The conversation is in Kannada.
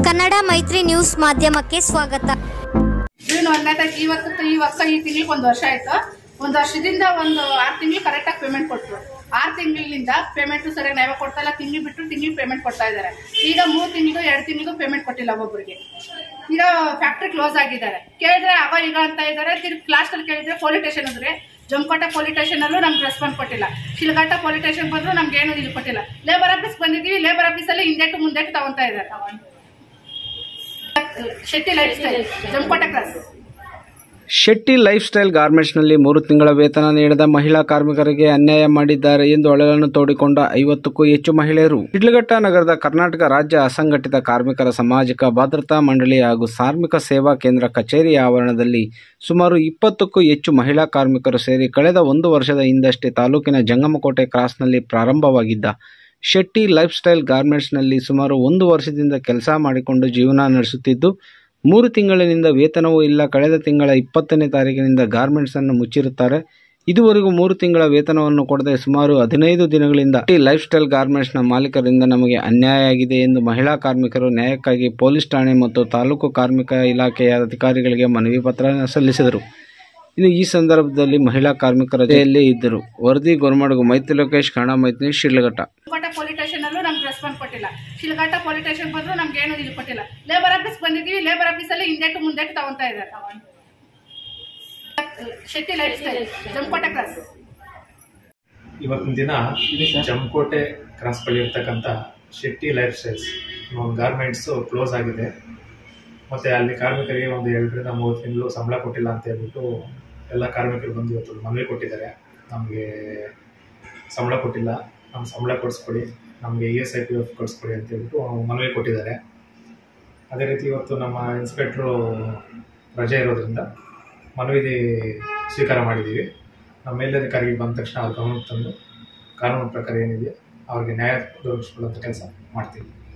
ಕನ್ನಡ ಮೈತ್ರಿ ನ್ಯೂಸ್ ಮಾಧ್ಯಮಕ್ಕೆ ಸ್ವಾಗತ ಜೂನ್ ಒಂದನೇ ತಾರೀಕು ಇವತ್ತು ಈ ವರ್ಷ ಈ ತಿಂಗಳಿಗೆ ಒಂದು ವರ್ಷ ಆಯ್ತು ಒಂದು ವರ್ಷದಿಂದ ಒಂದು ಆರು ತಿಂಗಳು ಕರೆಕ್ಟಾಗಿ ಪೇಮೆಂಟ್ ಕೊಟ್ಟರು ಆರು ತಿಂಗಳಿಂದ ಪೇಮೆಂಟ್ ಸರಿಯಾಗಿ ನ್ಯಾಯ ಕೊಡ್ತಾ ಇಲ್ಲ ತಿಂಗಳು ಬಿಟ್ಟು ತಿಂಗಳು ಪೇಮೆಂಟ್ ಕೊಡ್ತಾ ಇದ್ದಾರೆ ಈಗ ಮೂರು ತಿಂಗಳಿಗೂ ಎರಡು ತಿಂಗಳಿಗೂ ಪೇಮೆಂಟ್ ಕೊಟ್ಟಿಲ್ಲ ಒಬ್ಬೊಬ್ಬರಿಗೆ ಈಗ ಫ್ಯಾಕ್ಟ್ರಿ ಕ್ಲೋಸ್ ಆಗಿದ್ದಾರೆ ಕೇಳಿದ್ರೆ ಅವ ಈಗ ಅಂತ ಇದ್ದಾರೆ ತಿರ್ಗಿ ಕ್ಲಾಸ್ ಅಲ್ಲಿ ಕೇಳಿದ್ರೆ ಪೊಲೀಸ್ ಸ್ಟೇಷನ್ ಇದ್ರೆ ಜಮಕೋಟೆ ಪೊಲೀಸ್ ಸ್ಟೇಷನ್ ಅಲ್ಲೂ ನಮ್ಗೆ ರೆಸ್ಪಾನ್ಸ್ ಕೊಟ್ಟಿಲ್ಲ ಶಿಲ್ಘಾಟ ಪೊಲೀಸ್ ಸ್ಟೇಷನ್ ಬಂದ್ರು ನಮ್ಗೆ ಏನು ಇದು ಕೊಟ್ಟಿಲ್ಲ ಲೇಬರ್ ಆಫೀಸ್ ಬಂದಿದ್ದೀವಿ ಲೇಬರ್ ಆಫೀಸಲ್ಲಿ ಹಿಂದೆಟ್ಟು ಮುಂದೆಟ್ಟು ತಗೊಂತಾ ಇದ್ದಾರೆ Shetty life style Jamakote cross Shetty life style ಗಾರ್ಮೆಂಟ್ಸ್ನಲ್ಲಿ ಮೂರು ತಿಂಗಳ ವೇತನ ನೀಡದ ಮಹಿಳಾ ಕಾರ್ಮಿಕರಿಗೆ ಅನ್ಯಾಯ ಮಾಡಿದ್ದಾರೆ ಎಂದು ಅಳಲನ್ನು ತೋಡಿಕೊಂಡ ಐವತ್ತಕ್ಕೂ ಹೆಚ್ಚು ಮಹಿಳೆಯರು ಶಿಡ್ಲಘಟ್ಟ ನಗರದ ಕರ್ನಾಟಕ ರಾಜ್ಯ ಅಸಂಘಟಿತ ಕಾರ್ಮಿಕರ ಸಾಮಾಜಿಕ ಭದ್ರತಾ ಮಂಡಳಿ ಹಾಗೂ ಕಾರ್ಮಿಕ ಸೇವಾ ಕೇಂದ್ರ ಕಚೇರಿಯ ಆವರಣದಲ್ಲಿ ಸುಮಾರು ಇಪ್ಪತ್ತಕ್ಕೂ ಹೆಚ್ಚು ಮಹಿಳಾ ಕಾರ್ಮಿಕರು ಸೇರಿ ಕಳೆದ ಒಂದು ವರ್ಷದ ಹಿಂದಷ್ಟೇ ತಾಲೂಕಿನ ಜಂಗಮಕೋಟೆ ಕ್ರಾಸ್ನಲ್ಲಿ ಪ್ರಾರಂಭವಾಗಿದ್ದ ಶೆಟ್ಟಿ ಲೈಫ್ ಸ್ಟೈಲ್ ಗಾರ್ಮೆಂಟ್ಸ್ನಲ್ಲಿ ಸುಮಾರು ಒಂದು ವರ್ಷದಿಂದ ಕೆಲಸ ಮಾಡಿಕೊಂಡು ಜೀವನ ನಡೆಸುತ್ತಿದ್ದು ಮೂರು ತಿಂಗಳಿನಿಂದ ವೇತನವೂ ಇಲ್ಲ ಕಳೆದ ತಿಂಗಳ ಇಪ್ಪತ್ತನೇ ತಾರೀಕಿನಿಂದ ಗಾರ್ಮೆಂಟ್ಸ್ ಅನ್ನು ಮುಚ್ಚಿರುತ್ತಾರೆ ಇದುವರೆಗೂ ಮೂರು ತಿಂಗಳ ವೇತನವನ್ನು ಕೊಡದೆ ಸುಮಾರು ಹದಿನೈದು ದಿನಗಳಿಂದ ಈ ಲೈಫ್ ಸ್ಟೈಲ್ ಗಾರ್ಮೆಂಟ್ಸ್ನ ಮಾಲೀಕರಿಂದ ನಮಗೆ ಅನ್ಯಾಯ ಆಗಿದೆ ಎಂದು ಮಹಿಳಾ ಕಾರ್ಮಿಕರು ನ್ಯಾಯಕ್ಕಾಗಿ ಪೊಲೀಸ್ ಠಾಣೆ ಮತ್ತು ತಾಲೂಕು ಕಾರ್ಮಿಕ ಇಲಾಖೆಯ ಅಧಿಕಾರಿಗಳಿಗೆ ಮನವಿ ಪತ್ರ ಸಲ್ಲಿಸಿದರು ಇನ್ನು ಈ ಸಂದರ್ಭದಲ್ಲಿ ಮಹಿಳಾ ಕಾರ್ಮಿಕರ ಜೊತೆಯಲ್ಲೇ ಇದ್ದರು ವರದಿ ಗೊರಮಡಗು ಮೈತ್ರಿ ಲೋಕೇಶ್ ಕನ್ನಡ ಮೈತ್ರಿ ಶಿಡ್ಲಘಟ್ಟ ಶಿಲ್ಘಾಟ ಪೊಲೀಸ್ ಸ್ಟೇಷನ್ ಅಲ್ಲೂ ನಮ್ಗೆ ರೆಸ್ಪಾನ್ಸ್ ಕೊಟ್ಟಿಲ್ಲ ಶಿಲ್ಘಾಟ ಪೊಲೀಸ್ ಸ್ಟೇಷನ್ ಬಂದ್ರು ನಮ್ಗೆ ಏನು ಇದು ಕೊಟ್ಟಿಲ್ಲ ಲೇಬರ್ ಆಫೀಸ್ ಬಂದಿದ್ದೀವಿ ಲೇಬರ್ ಆಫೀಸಲ್ಲಿ ಹಿಂದೆಟ್ಟು ಮುಂದೆಟ್ಟು ತಗೊಂತಾ ಇದ್ದಾರೆ Shetty life style Jamakote cross ಇವತ್ತಿನ ದಿನ ಜಮಕೋಟೆ ಕ್ರಾಸ್ ಬಳಿ ಇರ್ತಕ್ಕಂಥ ಶೆಟ್ಟಿ ಲೈಫ್ ಸ್ಟೈಲ್ಸ್ ಒಂದು ಗಾರ್ಮೆಂಟ್ಸು ಕ್ಲೋಸ್ ಆಗಿದೆ ಮತ್ತು ಅಲ್ಲಿ ಕಾರ್ಮಿಕರಿಗೆ ಒಂದು ಎರಡರಿಂದ ಮೂರು ತಿಂಗಳು ಸಂಬಳ ಕೊಟ್ಟಿಲ್ಲ ಅಂತ ಹೇಳ್ಬಿಟ್ಟು ಎಲ್ಲ ಕಾರ್ಮಿಕರು ಬಂದು ಇವತ್ತು ಮನವಿ ಕೊಟ್ಟಿದ್ದಾರೆ ನಮಗೆ ಸಂಬಳ ಕೊಟ್ಟಿಲ್ಲ ನಮ್ಮ ಸಂಬಳ ಕೊಡಿಸ್ಕೊಡಿ ನಮಗೆ E S I P F ಕೊಡಿಸ್ಕೊಡಿ ಅಂತ ಹೇಳ್ಬಿಟ್ಟು ಮನವಿ ಕೊಟ್ಟಿದ್ದಾರೆ ಅದೇ ರೀತಿ ಇವತ್ತು ನಮ್ಮ ಇನ್ಸ್ಪೆಕ್ಟ್ರು ರಜೆ ಇರೋದ್ರಿಂದ ಮನವಿ ಸ್ವೀಕಾರ ಮಾಡಿದ್ದೀವಿ ನಮ್ಮ ಮೇಲಧಿಕಾರಿಗೆ ಬಂದ ತಕ್ಷಣ ಅವ್ರ ಗಮನಕ್ಕೆ ತಂದು ಕಾನೂನು ಪ್ರಕಾರ ಏನಿದೆ ಅವ್ರಿಗೆ ನ್ಯಾಯ ದೊರಕಿಸ್ಕೊಳ್ಳೋಂಥ ಕೆಲಸ ಮಾಡ್ತೀವಿ